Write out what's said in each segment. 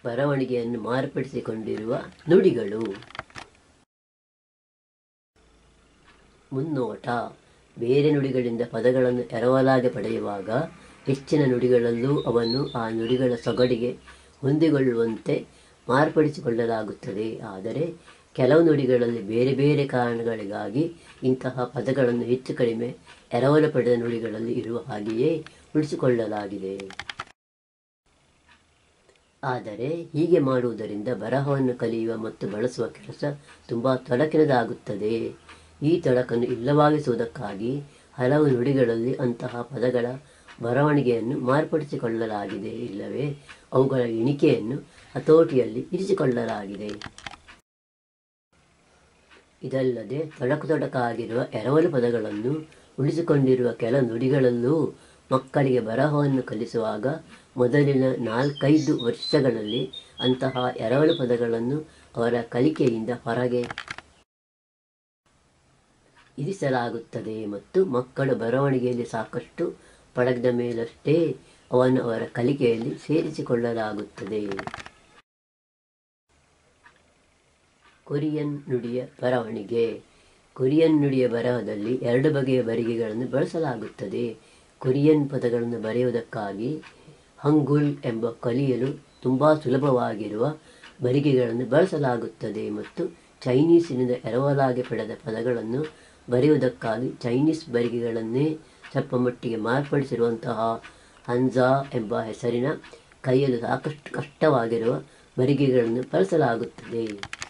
ಬರವಣಿಗೆಯನ್ನು ಮಾರ್ಪಡಿಸಿಕೊಂಡಿರುವ ನುಡಿಗಳು ಮುನ್ನೋಟ ಬೇರೆ ನುಡಿಗಳಿಂದ ಪದಗಳನ್ನು ಎರವಲಾಗಿ ಪಡೆಯುವಾಗ ಹೆಚ್ಚಿನ ನುಡಿಗಳಲ್ಲೂ ಅವನ್ನು ಆ ನುಡಿಗಳ ಸೊಗಡಿಗೆ ಹೊಂದಿಕೊಳ್ಳುವಂತೆ ಮಾರ್ಪಡಿಸಿಕೊಳ್ಳಲಾಗುತ್ತದೆ ಆದರೆ ಕೆಲವು ನುಡಿಗಳಲ್ಲಿ ಬೇರೆ ಬೇರೆ ಕಾರಣಗಳಿಗಾಗಿ ಇಂತಹ ಪದಗಳನ್ನು ಹೆಚ್ಚು ಕಡಿಮೆ ಎರವಲು ಪಡೆದ ನುಡಿಗಳಲ್ಲಿ ಇರುವ ಹಾಗೆಯೇ ಉಳಿಸಿಕೊಳ್ಳಲಾಗಿದೆ ಆದರೆ ಹೀಗೆ ಮಾಡುವುದರಿಂದ ಬರಹವನ್ನು ಕಲಿಯುವ ಮತ್ತು ಬಳಸುವ ಕೆಲಸ ತುಂಬ ತೊಡಕಿನದಾಗುತ್ತದೆ ಈ ತೊಡಕನ್ನು ಇಲ್ಲವಾಗಿಸುವುದಕ್ಕಾಗಿ ಹಲವು ನುಡಿಗಳಲ್ಲಿ ಅಂತಹ ಪದಗಳ ಬರವಣಿಗೆಯನ್ನು ಮಾರ್ಪಡಿಸಿಕೊಳ್ಳಲಾಗಿದೆ ಇಲ್ಲವೇ ಅವುಗಳ ಎಣಿಕೆಯನ್ನು ಹತೋಟಿಯಲ್ಲಿ ಇರಿಸಿಕೊಳ್ಳಲಾಗಿದೆ ಇದಲ್ಲದೆ ತೊಡಕು ತೊಡಕಾಗಿರುವ ಎರವಲು ಪದಗಳನ್ನು ಉಳಿಸಿಕೊಂಡಿರುವ ಕೆಲ ನುಡಿಗಳಲ್ಲೂ ಮಕ್ಕಳಿಗೆ ಬರಹವನ್ನು ಕಲಿಸುವಾಗ ಮೊದಲಿನ ನಾಲ್ಕೈದು ವರ್ಷಗಳಲ್ಲಿ ಅಂತಹ ಎರವಲು ಪದಗಳನ್ನು ಅವರ ಕಲಿಕೆಯಿಂದ ಹೊರಗೆ ಇರಿಸಲಾಗುತ್ತದೆ ಮತ್ತು ಮಕ್ಕಳು ಬರವಣಿಗೆಯಲ್ಲಿ ಸಾಕಷ್ಟು ಪಳಗಿದ ಮೇಲಷ್ಟೇ ಅವನ್ನು ಅವರ ಕಲಿಕೆಯಲ್ಲಿ ಸೇರಿಸಿಕೊಳ್ಳಲಾಗುತ್ತದೆ ಕೊರಿಯನ್ ನುಡಿಯ ಬರವಣಿಗೆ ಕೊರಿಯನ್ ನುಡಿಯ ಬರಹದಲ್ಲಿ ಎರಡು ಬಗೆಯ ಬರಿಗೆಗಳನ್ನು ಬಳಸಲಾಗುತ್ತದೆ ಕೊರಿಯನ್ ಪದಗಳನ್ನು ಬರೆಯುವುದಕ್ಕಾಗಿ ಹಂಗುಲ್ ಎಂಬ ಕಲಿಯಲು ತುಂಬ ಸುಲಭವಾಗಿರುವ ಬರಿಗೆಗಳನ್ನು ಬಳಸಲಾಗುತ್ತದೆ ಮತ್ತು ಚೈನೀಸಿನಿಂದ ಎರವಲಾಗಿ ಪಡೆದ ಪದಗಳನ್ನು ಬರೆಯುವುದಕ್ಕಾಗಿ ಚೈನೀಸ್ ಬರಿಗೆಗಳನ್ನೇ ಸ್ವಲ್ಪ ಮಟ್ಟಿಗೆ ಮಾರ್ಪಡಿಸಿರುವಂತಹ ಹನ್ಜಾ ಎಂಬ ಹೆಸರಿನ ಕೈಯಲು ಸಾಕಷ್ಟು ಕಷ್ಟವಾಗಿರುವ ಬರಿಗೆಗಳನ್ನು ಬಳಸಲಾಗುತ್ತದೆ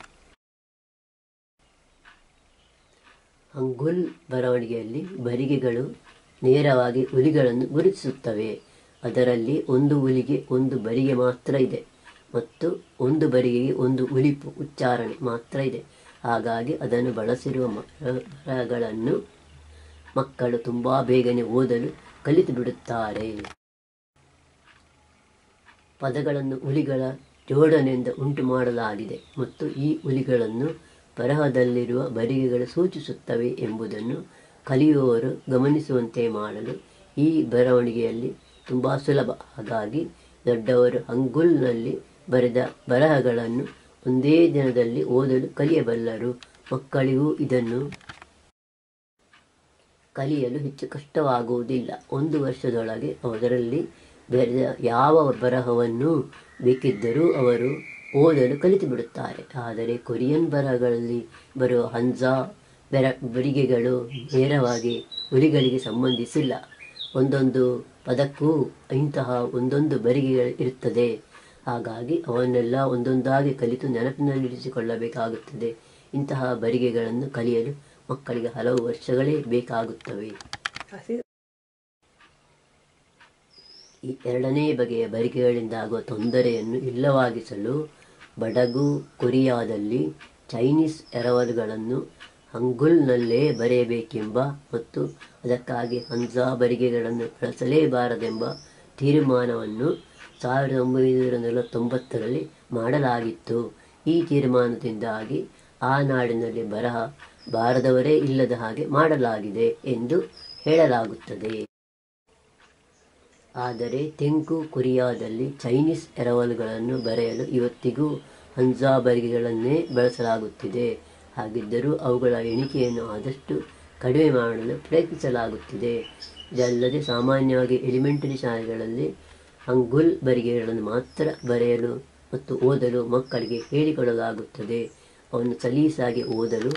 ಹಂಗುಲ್ ಬರವಣಿಗೆಯಲ್ಲಿ ಬರಿಗೆಗಳು ನೇರವಾಗಿ ಹುಲಿಗಳನ್ನು ಗುರುತಿಸುತ್ತವೆ ಅದರಲ್ಲಿ ಒಂದು ಹುಲಿಗೆ ಒಂದು ಬರಿಗೆ ಮಾತ್ರ ಇದೆ ಮತ್ತು ಒಂದು ಬರಿಗೆಗೆ ಒಂದು ಉಲಿಪು ಉಚ್ಚಾರಣೆ ಮಾತ್ರ ಇದೆ ಹಾಗಾಗಿ ಅದನ್ನು ಬಳಸಿರುವ ಬರಹಗಳನ್ನು ಮಕ್ಕಳು ತುಂಬ ಬೇಗನೆ ಓದಲು ಕಲಿತು ಬಿಡುತ್ತಾರೆ ಪದಗಳನ್ನು ಹುಲಿಗಳ ಜೋಡಣೆಯಿಂದ ಉಂಟು ಮಾಡಲಾಗಿದೆ ಮತ್ತು ಈ ಹುಲಿಗಳನ್ನು ಬರಹದಲ್ಲಿರುವ ಬರಿಗೆಗಳು ಸೂಚಿಸುತ್ತವೆ ಎಂಬುದನ್ನು ಕಲಿಯುವವರು ಗಮನಿಸುವಂತೆ ಮಾಡಲು ಈ ಬರವಣಿಗೆಯಲ್ಲಿ ತುಂಬ ಸುಲಭ ಹಾಗಾಗಿ ದೊಡ್ಡವರು ಹಂಗುಲ್ನಲ್ಲಿ ಬರೆದ ಬರಹಗಳನ್ನು ಒಂದೇ ದಿನದಲ್ಲಿ ಓದಲು ಕಲಿಯಬಲ್ಲರು ಮಕ್ಕಳಿಗೂ ಇದನ್ನು ಕಲಿಯಲು ಹೆಚ್ಚು ಕಷ್ಟವಾಗುವುದಿಲ್ಲ ಒಂದು ವರ್ಷದೊಳಗೆ ಅದರಲ್ಲಿ ಬರೆದ ಯಾವ ಬರಹವನ್ನು ಬೇಕಿದ್ದರೂ ಅವರು ಓದಲು ಕಲಿತು ಬಿಡುತ್ತಾರೆ ಆದರೆ ಕೊರಿಯನ್ ಬರಹಗಳಲ್ಲಿ ಬರುವ ಹಂಜಾ ಬೆರ ಬರಿಗೆಗಳು ನೇರವಾಗಿ ಹುಲಿಗಳಿಗೆ ಸಂಬಂಧಿಸಿಲ್ಲ ಒಂದೊಂದು ಪದಕ್ಕೂ ಇಂತಹ ಒಂದೊಂದು ಬರಿಗೆಗಳು ಇರುತ್ತದೆ ಹಾಗಾಗಿ ಅವನ್ನೆಲ್ಲ ಒಂದೊಂದಾಗಿ ಕಲಿತು ನೆನಪಿನಲ್ಲಿರಿಸಿಕೊಳ್ಳಬೇಕಾಗುತ್ತದೆ ಇಂತಹ ಬರಿಗೆಗಳನ್ನು ಕಲಿಯಲು ಮಕ್ಕಳಿಗೆ ಹಲವು ವರ್ಷಗಳೇ ಬೇಕಾಗುತ್ತವೆ ಈ ಎರಡನೇ ಬಗೆಯ ಬರಿಗೆಗಳಿಂದಾಗುವ ತೊಂದರೆಯನ್ನು ಇಲ್ಲವಾಗಿಸಲು ಬಡಗು ಕೊರಿಯಾದಲ್ಲಿ ಚೈನೀಸ್ ಎರವಲುಗಳನ್ನು ಹಂಗುಲ್ನಲ್ಲೇ ಬರೆಯಬೇಕೆಂಬ ಮತ್ತು ಅದಕ್ಕಾಗಿ ಹಂಜಾ ಬರಿಗೆಗಳನ್ನು ಬಳಸಲೇಬಾರದೆಂಬ ತೀರ್ಮಾನವನ್ನು ಸಾವಿರದ ಒಂಬೈನೂರ ನಲವತ್ತೊಂಬತ್ತರಲ್ಲಿ ಮಾಡಲಾಗಿತ್ತು ಈ ತೀರ್ಮಾನದಿಂದಾಗಿ ಆ ನಾಡಿನಲ್ಲಿ ಬರಹ ಬಾರದವರೇ ಇಲ್ಲದ ಹಾಗೆ ಮಾಡಲಾಗಿದೆ ಎಂದು ಹೇಳಲಾಗುತ್ತದೆ ಆದರೆ ತೆಂಕು ಕೊರಿಯಾದಲ್ಲಿ ಚೈನೀಸ್ ಎರವಲುಗಳನ್ನು ಬರೆಯಲು ಇವತ್ತಿಗೂ ಹಂಜಾ ಬರಿಗೆಗಳನ್ನೇ ಬಳಸಲಾಗುತ್ತಿದೆ ಹಾಗಿದ್ದರೂ ಅವುಗಳ ಎಣಿಕೆಯನ್ನು ಆದಷ್ಟು ಕಡಿಮೆ ಮಾಡಲು ಪ್ರಯತ್ನಿಸಲಾಗುತ್ತಿದೆ ಇದಲ್ಲದೆ ಸಾಮಾನ್ಯವಾಗಿ ಎಲಿಮೆಂಟರಿ ಶಾಲೆಗಳಲ್ಲಿ ಹಂಗುಲ್ ಬರಿಗೆಗಳನ್ನು ಮಾತ್ರ ಬರೆಯಲು ಮತ್ತು ಓದಲು ಮಕ್ಕಳಿಗೆ ಹೇಳಿಕೊಡಲಾಗುತ್ತದೆ ಅವನ್ನು ಸಲೀಸಾಗಿ ಓದಲು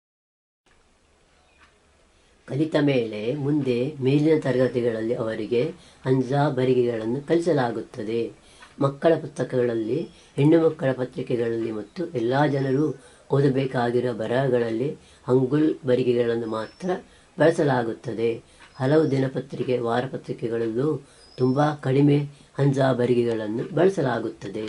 ಕಲಿತ ಮೇಲೆ ಮುಂದೆ ಮೇಲಿನ ತರಗತಿಗಳಲ್ಲಿ ಅವರಿಗೆ ಹಂಜಾ ಬರಿಗೆಗಳನ್ನು ಕಲಿಸಲಾಗುತ್ತದೆ ಮಕ್ಕಳ ಪುಸ್ತಕಗಳಲ್ಲಿ ಹೆಣ್ಣು ಮಕ್ಕಳ ಪತ್ರಿಕೆಗಳಲ್ಲಿ ಮತ್ತು ಎಲ್ಲ ಜನರು ಓದಬೇಕಾಗಿರುವ ಬರಹಗಳಲ್ಲಿ ಹಂಗುಲ್ ಬರಿಗೆಗಳನ್ನು ಮಾತ್ರ ಬಳಸಲಾಗುತ್ತದೆ ಹಲವು ದಿನಪತ್ರಿಕೆ ವಾರಪತ್ರಿಕೆಗಳಲ್ಲೂ ತುಂಬ ಕಡಿಮೆ ಹಂಜಾ ಬರಿಗೆಗಳನ್ನು ಬಳಸಲಾಗುತ್ತದೆ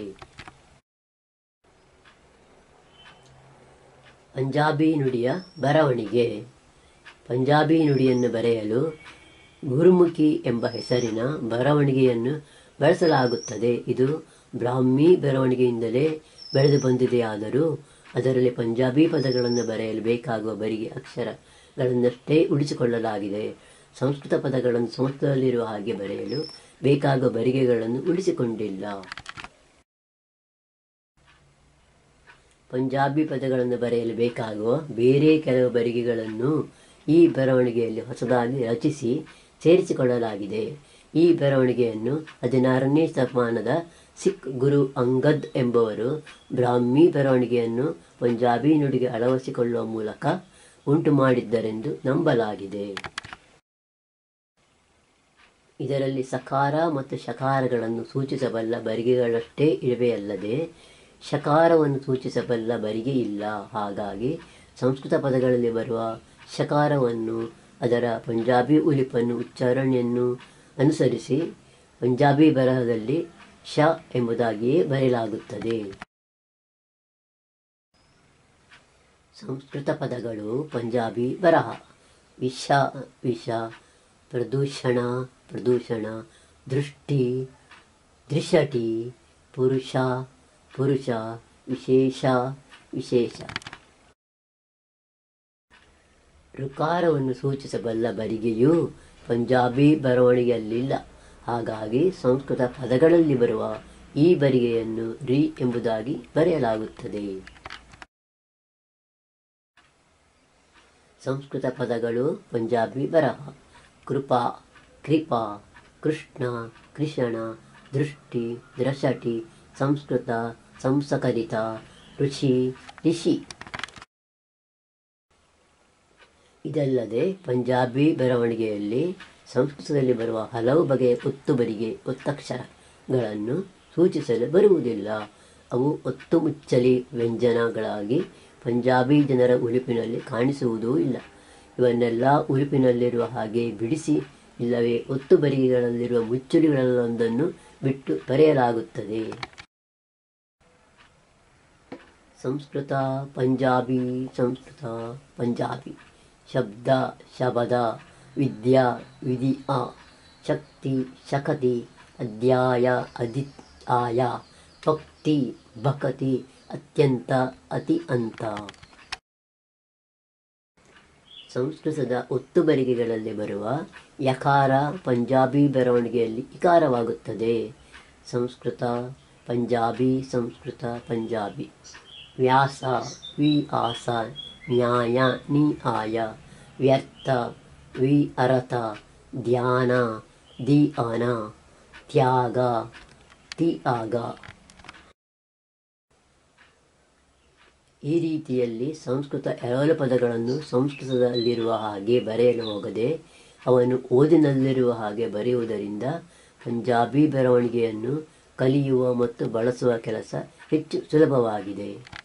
ಪಂಜಾಬಿ ನುಡಿಯ ಬರವಣಿಗೆ ಪಂಜಾಬಿ ನುಡಿಯನ್ನು ಬರೆಯಲು ಗುರುಮುಖಿ ಎಂಬ ಹೆಸರಿನ ಬರವಣಿಗೆಯನ್ನು ಬಳಸಲಾಗುತ್ತದೆ ಇದು ಬ್ರಾಹ್ಮಿ ಬರವಣಿಗೆಯಿಂದಲೇ ಬೆಳೆದು ಬಂದಿದೆಯಾದರೂ ಅದರಲ್ಲಿ ಪಂಜಾಬಿ ಪದಗಳನ್ನು ಬರೆಯಲು ಬೇಕಾಗುವ ಬರಿಗೆ ಅಕ್ಷರಗಳನ್ನಷ್ಟೇ ಉಳಿಸಿಕೊಳ್ಳಲಾಗಿದೆ ಸಂಸ್ಕೃತ ಪದಗಳನ್ನು ಸಂಸ್ಕೃತದಲ್ಲಿರುವ ಹಾಗೆ ಬರೆಯಲು ಬೇಕಾಗುವ ಬರಿಗೆಗಳನ್ನು ಉಳಿಸಿಕೊಂಡಿಲ್ಲ ಪಂಜಾಬಿ ಪದಗಳನ್ನು ಬರೆಯಲು ಬೇಕಾಗುವ ಬೇರೆ ಕೆಲವು ಬರಿಗೆಗಳನ್ನು ಈ ಬರವಣಿಗೆಯಲ್ಲಿ ಹೊಸದಾಗಿ ರಚಿಸಿ ಸೇರಿಸಿಕೊಳ್ಳಲಾಗಿದೆ ಈ ಬರವಣಿಗೆಯನ್ನು ಹದಿನಾರನೇ ಶತಮಾನದ ಸಿಖ್ ಗುರು ಅಂಗದ್ ಎಂಬುವರು ಬ್ರಾಹ್ಮಿ ಬರವಣಿಗೆಯನ್ನು ಪಂಜಾಬಿ ನುಡಿಗೆ ಅಳವಡಿಸಿಕೊಳ್ಳುವ ಮೂಲಕ ಉಂಟು ಮಾಡಿದ್ದರೆಂದು ನಂಬಲಾಗಿದೆ ಇದರಲ್ಲಿ ಸಕಾರ ಮತ್ತು ಶಕಾರಗಳನ್ನು ಸೂಚಿಸಬಲ್ಲ ಬರಿಗೆಗಳಷ್ಟೇ ಇವೆಯಲ್ಲದೆ ಶಕಾರವನ್ನು ಸೂಚಿಸಬಲ್ಲ ಬರಿಗೆ ಇಲ್ಲ ಹಾಗಾಗಿ ಸಂಸ್ಕೃತ ಪದಗಳಲ್ಲಿ ಬರುವ ಶಕಾರವನ್ನು ಅದರ ಪಂಜಾಬಿ ಉಲಿಪನ್ನು ಉಚ್ಚಾರಣೆಯನ್ನು ಅನುಸರಿಸಿ ಪಂಜಾಬಿ ಬರಹದಲ್ಲಿ ಶ ಎಂಬುದಾಗಿಯೇ ಬರೆಯಲಾಗುತ್ತದೆ ಸಂಸ್ಕೃತ ಪದಗಳು ಪಂಜಾಬಿ ಬರಹ ವಿಷ ವಿಷ ಪ್ರದೂಷಣ ಪ್ರದೂಷಣ ದೃಷ್ಟಿ ದೃಶಟಿ ಪುರುಷ ಪುರುಷ ವಿಶೇಷ ವಿಶೇಷ ಋಕಾರವನ್ನು ಸೂಚಿಸಬಲ್ಲ ಬರಿಗೆಯು ಪಂಜಾಬಿ ಬರವಣಿಗೆಯಲ್ಲಿಲ್ಲ ಹಾಗಾಗಿ ಸಂಸ್ಕೃತ ಪದಗಳಲ್ಲಿ ಬರುವ ಈ ಬರಿಗೆಯನ್ನು ರಿ ಎಂಬುದಾಗಿ ಬರೆಯಲಾಗುತ್ತದೆ ಸಂಸ್ಕೃತ ಪದಗಳು ಪಂಜಾಬಿ ಬರಹ ಕೃಪಾ ಕೃಪಾ ಕೃಷ್ಣ ಕೃಷಣ ದೃಷ್ಟಿ ದ್ರಶಟಿ ಸಂಸ್ಕೃತ ಸಂಸಕರಿತ ಋಷಿ ಋಷಿ ಇದಲ್ಲದೆ ಪಂಜಾಬಿ ಬರವಣಿಗೆಯಲ್ಲಿ ಸಂಸ್ಕೃತದಲ್ಲಿ ಬರುವ ಹಲವು ಬಗೆಯ ಒತ್ತುಬರಿಗೆ ಒತ್ತಕ್ಷರಗಳನ್ನು ಸೂಚಿಸಲು ಬರುವುದಿಲ್ಲ ಅವು ಒತ್ತು ಮುಚ್ಚಲಿ ವ್ಯಂಜನಗಳಾಗಿ ಪಂಜಾಬಿ ಜನರ ಉಡುಪಿನಲ್ಲಿ ಕಾಣಿಸುವುದೂ ಇಲ್ಲ ಇವನ್ನೆಲ್ಲ ಉಡುಪಿನಲ್ಲಿರುವ ಹಾಗೆ ಬಿಡಿಸಿ ಇಲ್ಲವೇ ಒತ್ತು ಬರಿಗೆಗಳಲ್ಲಿರುವ ಮುಚ್ಚುಳಿಗಳಲ್ಲೊಂದನ್ನು ಬಿಟ್ಟು ಬರೆಯಲಾಗುತ್ತದೆ ಸಂಸ್ಕೃತ ಪಂಜಾಬಿ ಸಂಸ್ಕೃತ ಪಂಜಾಬಿ ಶಬ್ದ ಶಬದ ವಿದ್ಯಾ ವಿಧಿಯ ಶಕ್ತಿ ಶಕತಿ ಅಧ್ಯಾಯ ಅಧಿತ್ಯಾಯ ಭಕ್ತಿ ಭಕತಿ ಅತ್ಯಂತ ಅತಿ ಅಂತ ಸಂಸ್ಕೃತದ ಒತ್ತು ಬರಿಗೆಗಳಲ್ಲಿ ಬರುವ ಯಕಾರ ಪಂಜಾಬಿ ಬರವಣಿಗೆಯಲ್ಲಿ ಇಕಾರವಾಗುತ್ತದೆ ಸಂಸ್ಕೃತ ಪಂಜಾಬಿ ಸಂಸ್ಕೃತ ಪಂಜಾಬಿ ವ್ಯಾಸ ವಿ ಆಸ ನ್ಯಾಯ ನಿ ಆಯ ವ್ಯರ್ಥ ವಿ ಅರಥ ಧ್ಯಾನ ದಿ ಆನ ತ್ಯಾಗ ತಿ ಆಗ ಈ ರೀತಿಯಲ್ಲಿ ಸಂಸ್ಕೃತ ಎರವಲು ಪದಗಳನ್ನು ಸಂಸ್ಕೃತದಲ್ಲಿರುವ ಹಾಗೆ ಬರೆಯಲು ಹೋಗದೆ ಅವನು ಓದಿನಲ್ಲಿರುವ ಹಾಗೆ ಬರೆಯುವುದರಿಂದ ಪಂಜಾಬಿ ಬರವಣಿಗೆಯನ್ನು ಕಲಿಯುವ ಮತ್ತು ಬಳಸುವ ಕೆಲಸ ಹೆಚ್ಚು ಸುಲಭವಾಗಿದೆ